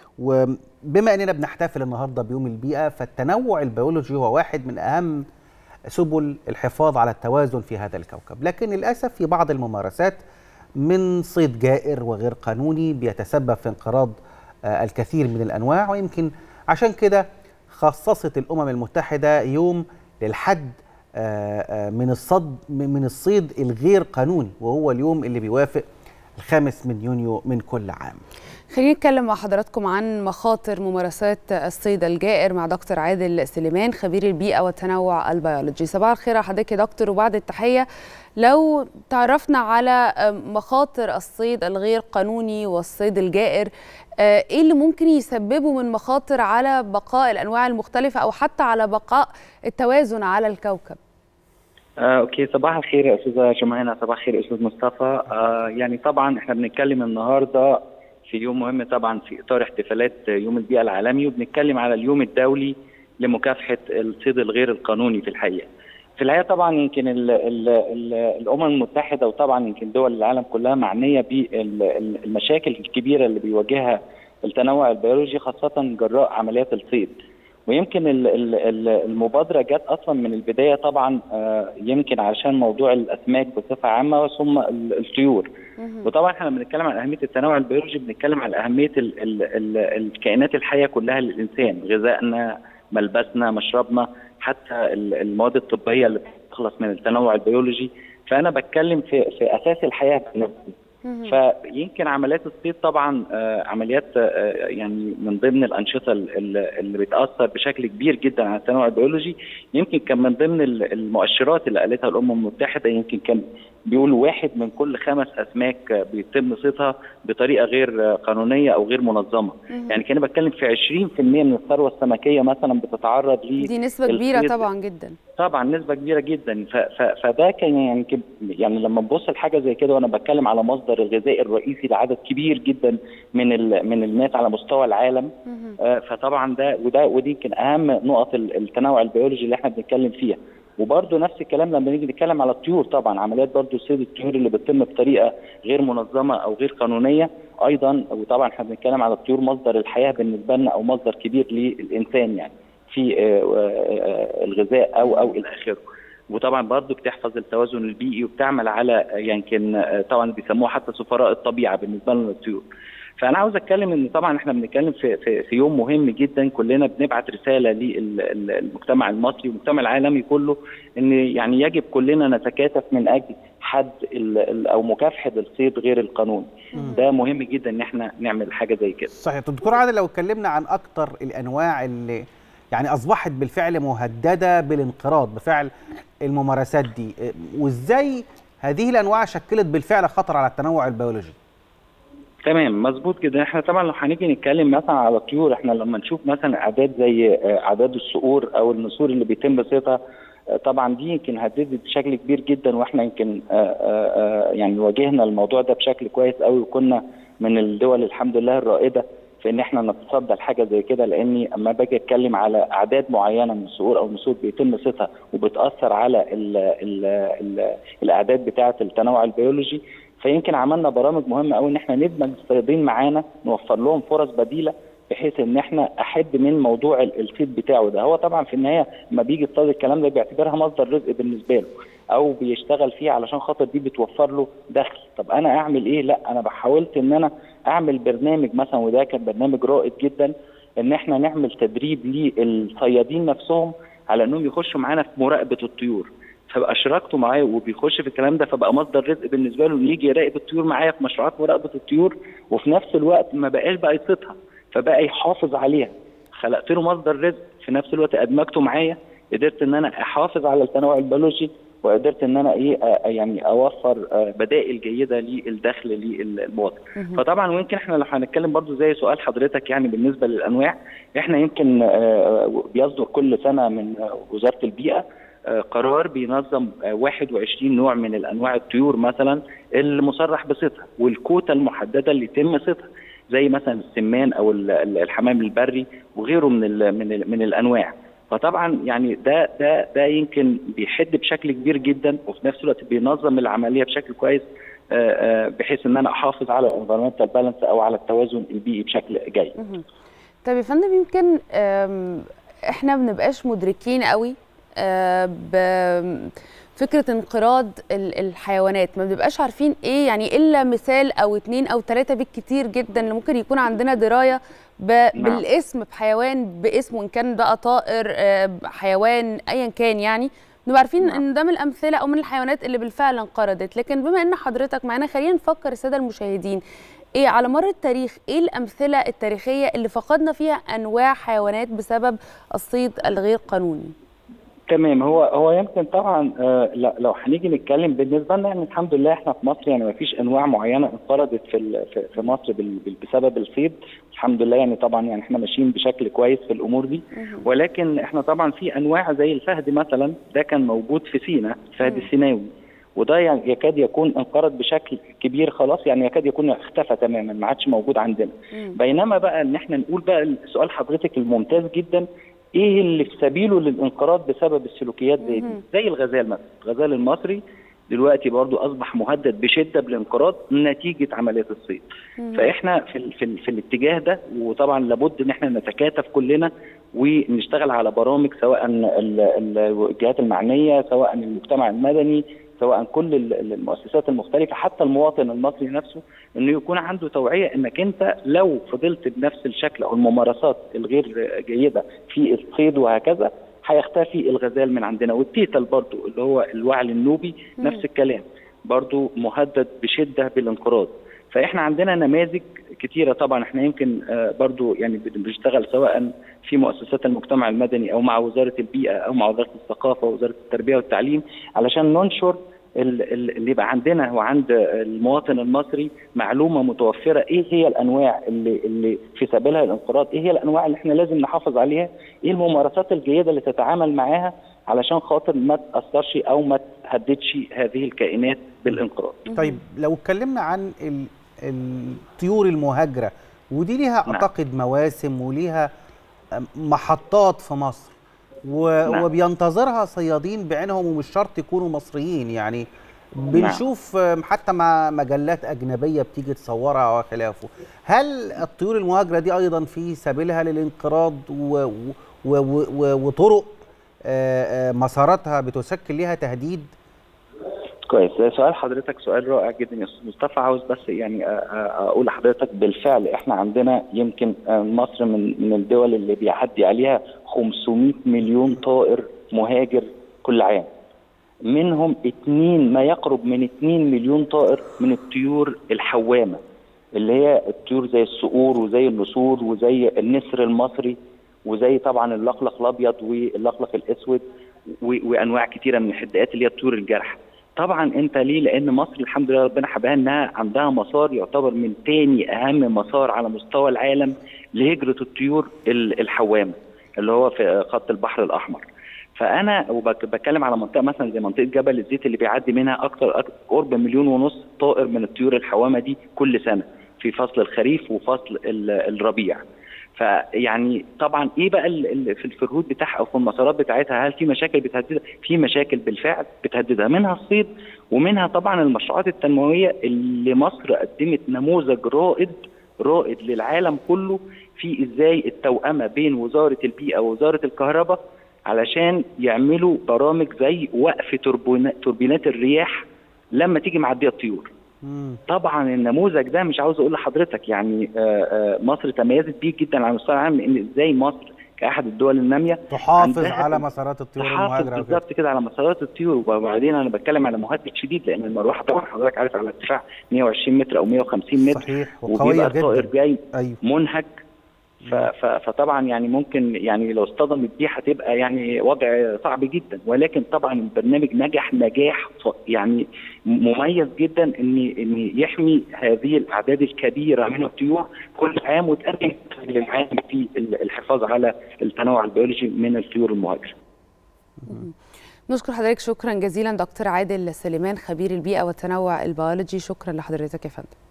وبما اننا بنحتفل النهارده بيوم البيئه فالتنوع البيولوجي هو واحد من اهم سبل الحفاظ على التوازن في هذا الكوكب لكن للاسف في بعض الممارسات من صيد جائر وغير قانوني بيتسبب في انقراض الكثير من الانواع ويمكن عشان كده خصصت الامم المتحده يوم للحد من الصد من الصيد الغير قانوني وهو اليوم اللي بيوافق الخامس من يونيو من كل عام خلينا نتكلم مع حضراتكم عن مخاطر ممارسات الصيد الجائر مع دكتور عادل سليمان خبير البيئه والتنوع البيولوجي صباح الخير على حضرتك يا دكتور وبعد التحيه لو تعرفنا على مخاطر الصيد الغير قانوني والصيد الجائر ايه اللي ممكن يسببه من مخاطر على بقاء الانواع المختلفه او حتى على بقاء التوازن على الكوكب آه، اوكي صباح الخير يا استاذه جمانه صباح الخير يا استاذ مصطفى آه، يعني طبعا احنا بنتكلم النهارده في يوم مهم طبعا في اطار احتفالات يوم البيئه العالمي وبنتكلم على اليوم الدولي لمكافحه الصيد الغير القانوني في الحقيقه. في الحقيقه طبعا يمكن ال ال ال الامم المتحده وطبعا يمكن دول العالم كلها معنيه بالمشاكل الكبيره اللي بيواجهها التنوع البيولوجي خاصه جراء عمليات الصيد. ويمكن المبادره جت اصلا من البدايه طبعا يمكن علشان موضوع الاسماك بصفه عامه ثم الطيور وطبعا احنا بنتكلم عن اهميه التنوع البيولوجي بنتكلم عن اهميه ال ال ال الكائنات الحيه كلها للانسان غذائنا ملبسنا مشربنا حتى المواد الطبيه اللي بتخلص من التنوع البيولوجي فانا بتكلم في في اساس الحياه فيمكن عمليات الصيد طبعا آه عمليات آه يعني من ضمن الانشطه اللي بتاثر بشكل كبير جدا على التنوع البيولوجي يمكن كان من ضمن المؤشرات اللي قالتها الامم المتحده يمكن كان بيقولوا واحد من كل خمس اسماك بيتم صيدها بطريقه غير قانونيه او غير منظمه يعني كان بتكلم في 20% من الثروه السمكيه مثلا بتتعرض ل دي نسبه كبيره طبعا جدا طبعا نسبه كبيره جدا فده كان يعني يعني لما نبص لحاجه زي كده وانا بتكلم على مصدر الغذائي الرئيسي لعدد كبير جدا من من الناس على مستوى العالم آه فطبعا ده وده ودي يمكن اهم نقط التنوع البيولوجي اللي احنا بنتكلم فيها وبرده نفس الكلام لما نيجي نتكلم على الطيور طبعا عمليات برده صيد الطيور اللي بتتم بطريقه غير منظمه او غير قانونيه ايضا وطبعا احنا بنتكلم على الطيور مصدر الحياه بالنسبه لنا او مصدر كبير للانسان يعني في الغذاء او او الى اخره وطبعا برضه بتحفظ التوازن البيئي وبتعمل على يمكن طبعا بيسموها حتى سفراء الطبيعه بالنسبه لنا للطيور فانا عاوز اتكلم ان طبعا احنا بنتكلم في, في في يوم مهم جدا كلنا بنبعت رساله للمجتمع المصري والمجتمع العالمي كله ان يعني يجب كلنا نتكاتف من اجل حد او مكافحه الصيد غير القانوني ده مهم جدا ان احنا نعمل حاجه زي كده صحيح دكتور عادل لو اتكلمنا عن اكتر الانواع اللي يعني اصبحت بالفعل مهدده بالانقراض بفعل الممارسات دي وازاي هذه الانواع شكلت بالفعل خطر على التنوع البيولوجي تمام مظبوط جدا احنا طبعا لو هنيجي نتكلم مثلا على الطيور احنا لما نشوف مثلا اعداد زي اعداد الصقور او النسور اللي بيتم صيدها طبعا دي يمكن هددت بشكل كبير جدا واحنا يمكن يعني واجهنا الموضوع ده بشكل كويس قوي وكنا من الدول الحمد لله الرائده في ان احنا نتصدى لحاجه زي كده لاني اما باجي اتكلم على اعداد معينه من الصقور او النسور بيتم صيدها وبتاثر على ال ال ال الاعداد بتاعه التنوع البيولوجي فيمكن عملنا برامج مهمه قوي ان احنا ندمج الصيادين معانا نوفر لهم فرص بديله بحيث ان احنا احد من موضوع الصيد بتاعه ده هو طبعا في النهايه لما بيجي يصطاد الكلام ده بيعتبرها مصدر رزق بالنسبه له او بيشتغل فيه علشان خاطر دي بتوفر له دخل طب انا اعمل ايه لا انا حاولت ان انا اعمل برنامج مثلا وده كان برنامج رائد جدا ان احنا نعمل تدريب للصيادين نفسهم على انهم يخشوا معانا في مراقبه الطيور فبقى اشركته معايا وبيخش في الكلام ده فبقى مصدر رزق بالنسبه له انه يجي يراقب الطيور معايا في مشروعات مراقبه الطيور وفي نفس الوقت ما بقاش بقى يصيدها فبقى يحافظ عليها خلقت له مصدر رزق في نفس الوقت ادمجته معايا قدرت ان انا احافظ على التنوع البيولوجي وقدرت ان انا ايه يعني اوفر بدائل جيده للدخل للمواطن فطبعا ويمكن احنا لو هنتكلم برضو زي سؤال حضرتك يعني بالنسبه للانواع احنا يمكن بيصدر كل سنه من وزاره البيئه قرار بينظم 21 نوع من الانواع الطيور مثلا المصرح بصيدها والكوتا المحدده اللي يتم صيدها زي مثلا السمان او الحمام البري وغيره من ال من ال من الانواع فطبعا يعني ده ده ده يمكن بيحد بشكل كبير جدا وفي نفس الوقت بينظم العمليه بشكل كويس بحيث ان انا احافظ على الانفيرمنتال بالانس او على التوازن البيئي بشكل جيد. طيب يا فندم يمكن احنا ما بنبقاش مدركين قوي بفكره انقراض الحيوانات ما بنبقاش عارفين ايه يعني الا مثال او اتنين او ثلاثه بالكتير جدا اللي ممكن يكون عندنا درايه بالاسم بحيوان باسمه ان كان بقى طائر حيوان ايا كان يعني نبقى عارفين نعم. ان ده من الامثله او من الحيوانات اللي بالفعل انقرضت لكن بما ان حضرتك معانا خلينا نفكر الساده المشاهدين ايه على مر التاريخ ايه الامثله التاريخيه اللي فقدنا فيها انواع حيوانات بسبب الصيد الغير قانوني تمام هو هو يمكن طبعا آه لو هنيجي نتكلم بالنسبه لنا يعني الحمد لله احنا في مصر يعني ما فيش انواع معينه انقرضت في في مصر بسبب الصيد الحمد لله يعني طبعا يعني احنا ماشيين بشكل كويس في الامور دي ولكن احنا طبعا في انواع زي الفهد مثلا ده كان موجود في سينا الفهد السيناوي وده يعني يكاد يكون انقرض بشكل كبير خلاص يعني يكاد يكون اختفى تماما ما عادش موجود عندنا بينما بقى ان احنا نقول بقى سؤال حضرتك الممتاز جدا ايه اللي في سبيله للانقراض بسبب السلوكيات زي دي زي الغزال مثلا الغزال المصري دلوقتي برضو اصبح مهدد بشده بالانقراض نتيجه عمليات الصيد فاحنا في ال في, ال في الاتجاه ده وطبعا لابد ان احنا نتكاتف كلنا ونشتغل على برامج سواء الجهات المعنيه سواء المجتمع المدني سواء كل المؤسسات المختلفه حتى المواطن المصري نفسه انه يكون عنده توعيه انك انت لو فضلت بنفس الشكل او الممارسات الغير جيده في الصيد وهكذا هيختفي الغزال من عندنا والتيتل برضو اللي هو الوعل النوبي نفس الكلام برضو مهدد بشده بالانقراض فاحنا عندنا نماذج كتيره طبعا احنا يمكن برضو يعني بنشتغل سواء في مؤسسات المجتمع المدني او مع وزاره البيئه او مع وزاره الثقافه ووزاره التربيه والتعليم علشان ننشر اللي يبقى عندنا وعند المواطن المصري معلومه متوفره ايه هي الانواع اللي اللي في سبيلها الانقراض، ايه هي الانواع اللي احنا لازم نحافظ عليها، ايه الممارسات الجيده اللي تتعامل معاها علشان خاطر ما تاثرش او ما تهددش هذه الكائنات بالانقراض. طيب لو اتكلمنا عن الطيور المهاجره ودي ليها نعم. اعتقد مواسم وليها محطات في مصر و... نعم. وبينتظرها صيادين بعينهم ومش شرط يكونوا مصريين يعني بنشوف نعم. حتى مع مجلات أجنبية بتيجي تصورها وخلافه هل الطيور المهاجرة دي أيضا في سبيلها للانقراض و... و... و... وطرق مساراتها بتشكل لها تهديد كويس سؤال حضرتك سؤال رائع جدا يا استاذ مصطفى عاوز بس يعني اقول لحضرتك بالفعل احنا عندنا يمكن مصر من من الدول اللي بيعدي عليها 500 مليون طائر مهاجر كل عام منهم اتنين ما يقرب من 2 مليون طائر من الطيور الحوامه اللي هي الطيور زي الصقور وزي النسور وزي النسر المصري وزي طبعا اللقلق الابيض واللقلق الاسود وانواع كثيره من الحدائات اللي هي الطيور الجارحه طبعا انت ليه لان مصر الحمد لله ربنا حباها انها عندها مسار يعتبر من تاني اهم مسار على مستوى العالم لهجره الطيور الحوامه اللي هو في خط البحر الاحمر فانا وبتكلم على منطقه مثلا زي منطقه جبل الزيت اللي بيعدي منها اكثر قرب مليون ونص طائر من الطيور الحوامه دي كل سنه في فصل الخريف وفصل الربيع فيعني طبعا ايه بقى في الروت بتاعها او في المسارات بتاعتها هل في مشاكل بتهددها؟ في مشاكل بالفعل بتهددها منها الصيد ومنها طبعا المشروعات التنمويه اللي مصر قدمت نموذج رائد رائد للعالم كله في ازاي التوأمه بين وزاره البيئه ووزاره الكهرباء علشان يعملوا برامج زي وقف توربينات الرياح لما تيجي معديه الطيور. طبعا النموذج ده مش عاوز اقول لحضرتك يعني مصر تميزت بيه جدا على مستوى العالم ان ازاي مصر كاحد الدول الناميه تحافظ على مسارات الطيور المهاجره بالظبط كده على مسارات الطيور وبعدين انا بتكلم على مهدد شديد لان المروحه طبعا حضرتك عارف على ارتفاع 120 متر او 150 متر صحيح وقويه جدا الطائر جاي أيوه. منهك فطبعا يعني ممكن يعني لو اصطدمت دي هتبقى يعني وضع صعب جدا ولكن طبعا البرنامج نجح نجاح يعني مميز جدا ان ان يحمي هذه الاعداد الكبيره من الطيور كل عام وتقدم للعالم في الحفاظ على التنوع البيولوجي من الطيور المهاجره. نشكر حضرتك شكرا جزيلا دكتور عادل سليمان خبير البيئه والتنوع البيولوجي شكرا لحضرتك يا فندم.